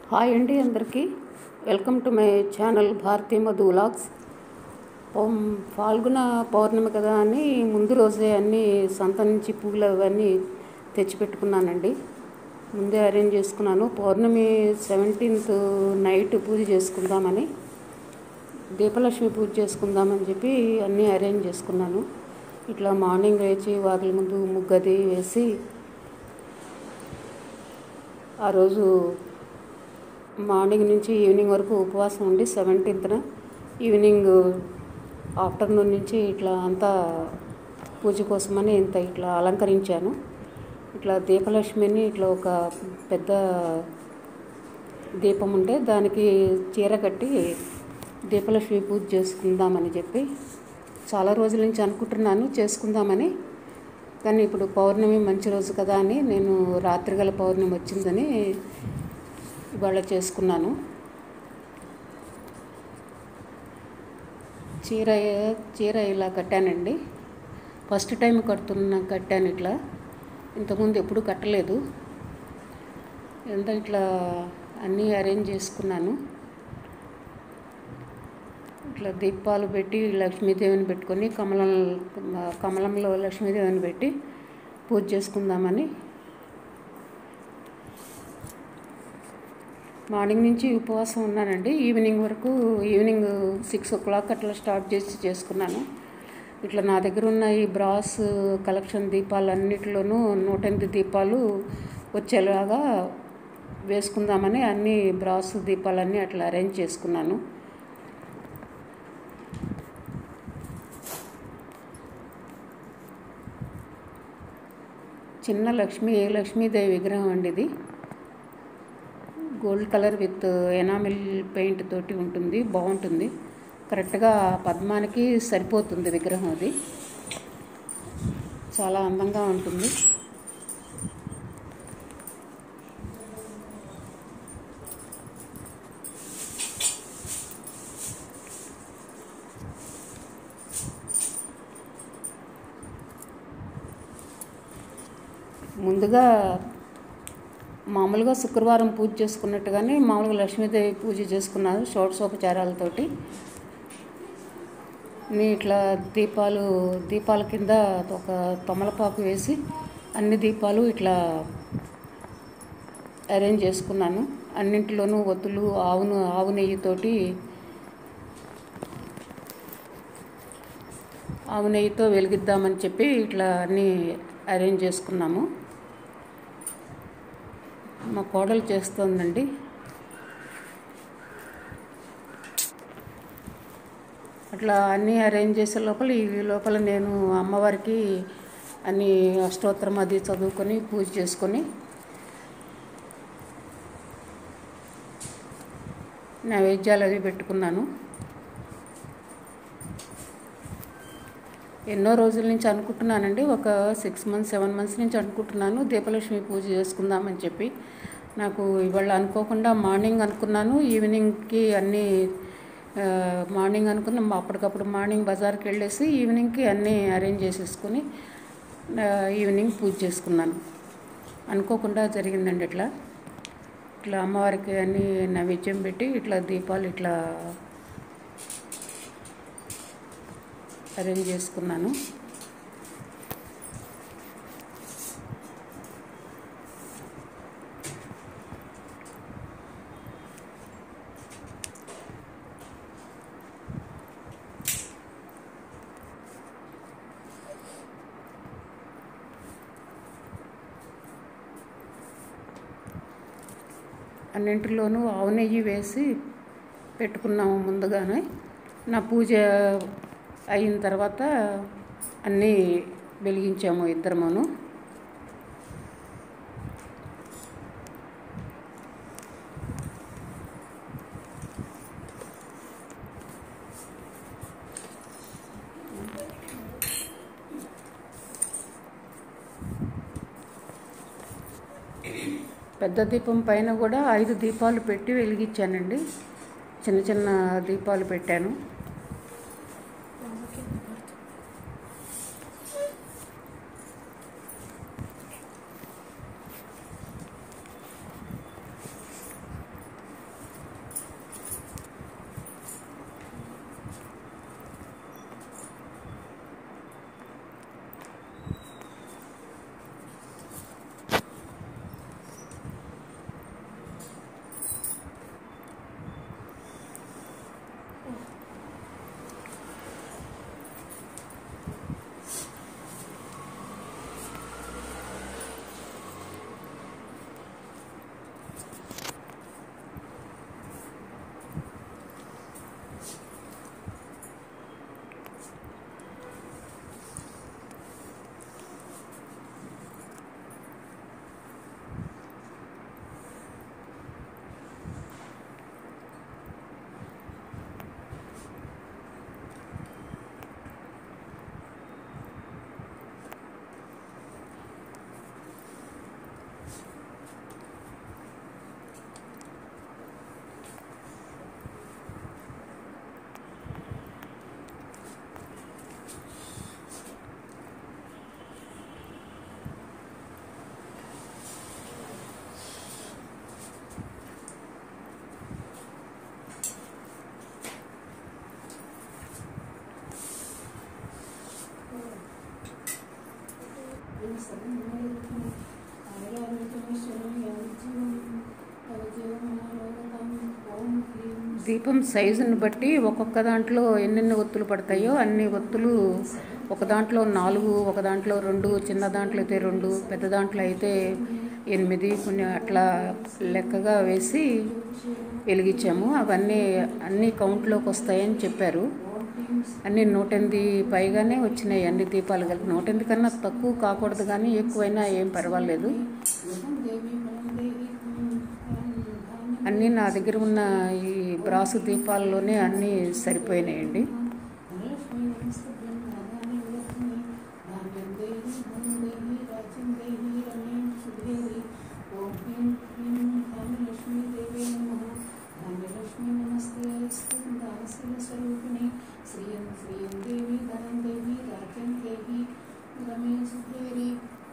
hi అండి అందరికీ welcome to my channel Bharathi Madhu vlogs పౌ- ఫాల్గుణ పౌర్ణమి కదా అని ముందు రోజే అన్నీ సంత నుంచి పూలు అవన్నీ తెచ్చిపెట్టుకున్నానండి ముందే అరేంజ్ చేసుకున్నాను పౌర్ణమి సెవెంటీన్త్ నైట్ పూజ చేసుకుందామని దీపలక్ష్మి పూజ చేసుకుందామని చెప్పి అన్నీ అరేంజ్ చేసుకున్నాను ఇట్లా మార్నింగ్ లేచి వాకిలి ముందు ముగ్గది వేసి ఆ రోజు మార్నింగ్ నుంచి ఈవినింగ్ వరకు ఉపవాసం ఉండి సెవెంటీన్త్న ఈవినింగ్ ఆఫ్టర్నూన్ నుంచి ఇట్లా అంతా పూజ కోసమని ఇంత ఇట్లా అలంకరించాను ఇట్లా దీపలక్ష్మిని ఇట్లా ఒక పెద్ద దీపం ఉంటే దానికి చీర కట్టి దీపలక్ష్మి పూజ చేసుకుందామని చెప్పి చాలా రోజుల నుంచి అనుకుంటున్నాను చేసుకుందామని కానీ ఇప్పుడు పౌర్ణమి మంచి రోజు కదా అని నేను రాత్రిగల పౌర్ణమి వచ్చిందని ఇవాళ చేసుకున్నాను చీర చీర ఇలా కట్టానండి ఫస్ట్ టైం కడుతున్నా కట్టాను ఇట్లా ఇంతకుముందు ఎప్పుడు కట్టలేదు ఎంత ఇట్లా అన్నీ అరేంజ్ చేసుకున్నాను ఇట్లా దీపాలు పెట్టి లక్ష్మీదేవిని పెట్టుకొని కమలం కమలంలో లక్ష్మీదేవిని పెట్టి పూజ చేసుకుందామని మార్నింగ్ నుంచి ఉపవాసం ఉన్నానండి ఈవినింగ్ వరకు ఈవినింగ్ సిక్స్ ఓ క్లాక్ అట్లా స్టార్ట్ చేసి చేసుకున్నాను ఇట్లా నా దగ్గర ఉన్న ఈ బ్రాస్ కలెక్షన్ దీపాలన్నిటిలోనూ నూట ఎనిమిది దీపాలు వచ్చేలాగా వేసుకుందామని అన్ని బ్రాస్ దీపాలన్నీ అట్లా అరేంజ్ చేసుకున్నాను చిన్న లక్ష్మీ లక్ష్మీదేవి విగ్రహం అండి ఇది gold colour with enamel paint తోటి ఉంటుంది బాగుంటుంది కరెక్ట్గా పద్మానికి సరిపోతుంది విగ్రహం అది చాలా అందంగా ఉంటుంది ముందుగా మామూలుగా శుక్రవారం పూజ చేసుకున్నట్టుగానే మామూలుగా లక్ష్మీదేవి పూజ చేసుకున్నాను షోడశోపచారాలతోటి నీ ఇట్లా దీపాలు దీపాల కింద ఒక తమలపాకు వేసి అన్ని దీపాలు ఇట్లా అరేంజ్ చేసుకున్నాను అన్నింటిలోనూ ఒత్తులు ఆవును ఆవు నెయ్యితోటి ఆవు నెయ్యితో వెలిగిద్దామని చెప్పి ఇట్లా అన్నీ అరేంజ్ చేసుకున్నాము మా కోడలు చేస్తుందండి అట్లా అన్నీ అరేంజ్ చేసే లోపల ఈ లోపల నేను అమ్మవారికి అన్ని అష్టోత్తరం అది చదువుకొని పూజ చేసుకొని నైవేద్యాలు అవి పెట్టుకున్నాను ఎన్నో రోజుల నుంచి అనుకుంటున్నానండి ఒక సిక్స్ మంత్స్ సెవెన్ మంత్స్ నుంచి అనుకుంటున్నాను దీపలక్ష్మి పూజ చేసుకుందామని చెప్పి నాకు ఇవాళ అనుకోకుండా మార్నింగ్ అనుకున్నాను ఈవినింగ్కి అన్నీ ఆ, మార్నింగ్ అనుకున్నాం అప్పటికప్పుడు మార్నింగ్ బజార్కి వెళ్ళేసి ఈవినింగ్కి అన్నీ అరేంజ్ చేసేసుకుని ఆ, ఈవినింగ్ పూజ చేసుకున్నాను అనుకోకుండా జరిగిందండి ఇట్లా ఇట్లా అమ్మవారికి అన్నీ నైవేద్యం పెట్టి ఇట్లా దీపాలు ఇట్లా అరేంజ్ చేసుకున్నాను అన్నింటిలోనూ ఆవు నెయ్యి వేసి పెట్టుకున్నాము ముందుగానే నా పూజ అయిన తర్వాత అన్నీ వెలిగించాము ఇద్దరమును పెద్ద దీపం పైన కూడా ఐదు దీపాలు పెట్టి వెలిగించానండి చిన్న చిన్న దీపాలు పెట్టాను దీపం సైజుని బట్టి ఒక్కొక్క దాంట్లో ఎన్నెన్ని ఒత్తులు పడతాయో అన్ని ఒత్తులు ఒక దాంట్లో నాలుగు ఒక దాంట్లో రెండు చిన్న దాంట్లో అయితే రెండు పెద్ద దాంట్లో అయితే ఎనిమిది కొన్ని అట్లా లెక్కగా వేసి వెలిగించాము అవన్నీ అన్ని కౌంట్లోకి వస్తాయని చెప్పారు అన్ని నూట ఎనిమిది పైగానే వచ్చినాయి అన్ని దీపాలు కలిపి నూట ఎనిమిది కన్నా తక్కువ కాకూడదు కానీ ఎక్కువైనా ఏం పర్వాలేదు అన్నీ నా దగ్గర ఉన్న ఈ బ్రాసు దీపాల్లోనే అన్నీ సరిపోయినాయండి శ్రీయం శ్రీయం దేవి ధనం దేవి రాజ్యం దేవి రమేష్ దేవి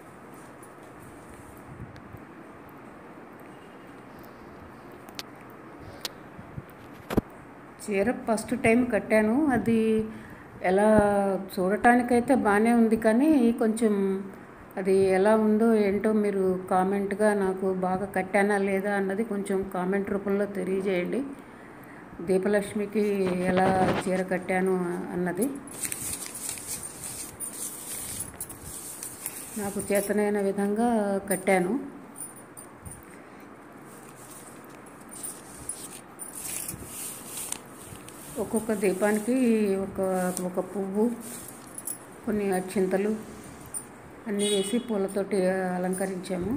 చీర ఫస్ట్ టైం కట్టాను అది ఎలా చూడటానికైతే బాగానే ఉంది కానీ కొంచెం అది ఎలా ఉందో ఏంటో మీరు కామెంట్గా నాకు బాగా కట్టానా లేదా అన్నది కొంచెం కామెంట్ రూపంలో తెలియజేయండి దీపలక్ష్మికి ఎలా చీర కట్టాను అన్నది నాకు చేతనైన విధంగా కట్టాను ఒక్కొక్క దీపానికి ఒక ఒక పువ్వు కొన్ని అక్షింతలు అన్నీ వేసి పూలతోటి అలంకరించాము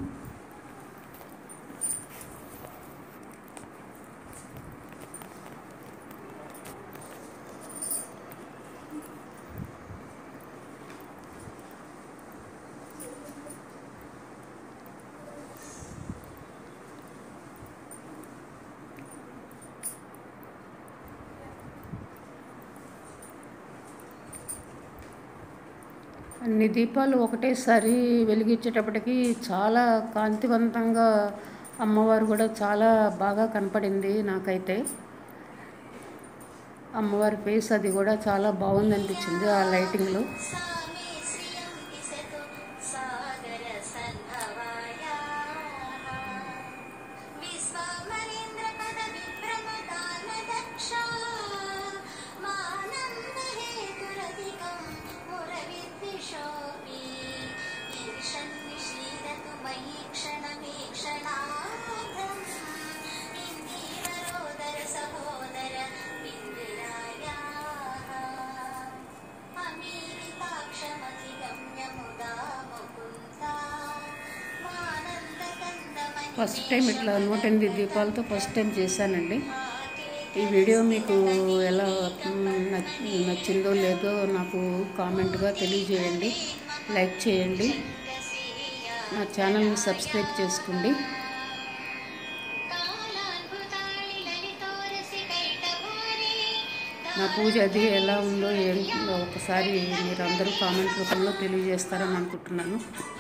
అన్ని దీపాలు ఒకటేసారి వెలిగించేటప్పటికి చాలా కాంతివంతంగా అమ్మవారు కూడా చాలా బాగా కనపడింది నాకైతే అమ్మవారి ఫేస్ అది కూడా చాలా బాగుంది అనిపించింది ఆ లైటింగ్లో सामे श्रियं दिशतु सागरसन्भवाया विश्वमनीन्द्रपदविभ्रमदानदक्षा मानन्दहेतुरधिकं मुरविद्विषोऽपि ईर्षन् निश्लीदतु मयि क्षणमीक्षणार्थम् इन्दीवरोदर सहोदर इन्दिरायाः अमीरिताक्षमधिगम्य मुदा मुकुन्दा मानन्दकन्दमणि ఫస్ట్ టైం ఇట్లా నూట ఎనిమిది దీపాలతో ఫస్ట్ టైం చేశానండి ఈ వీడియో మీకు ఎలా మ్, నచ్- నచ్చిందో లేదో నాకు కామెంట్గా తెలియజేయండి లైక్ చేయండి నా ఛానల్ని సబ్స్క్రైబ్ చేసుకోండి कालान्भुतानि ललितोरसिकैटभूरि నా పూజ అది ఎలా ఉందో ఏంటో ఒకసారి మీరు అందరూ కామెంట్ రూపంలో తెలియజేస్తారని అనుకుంటున్నాను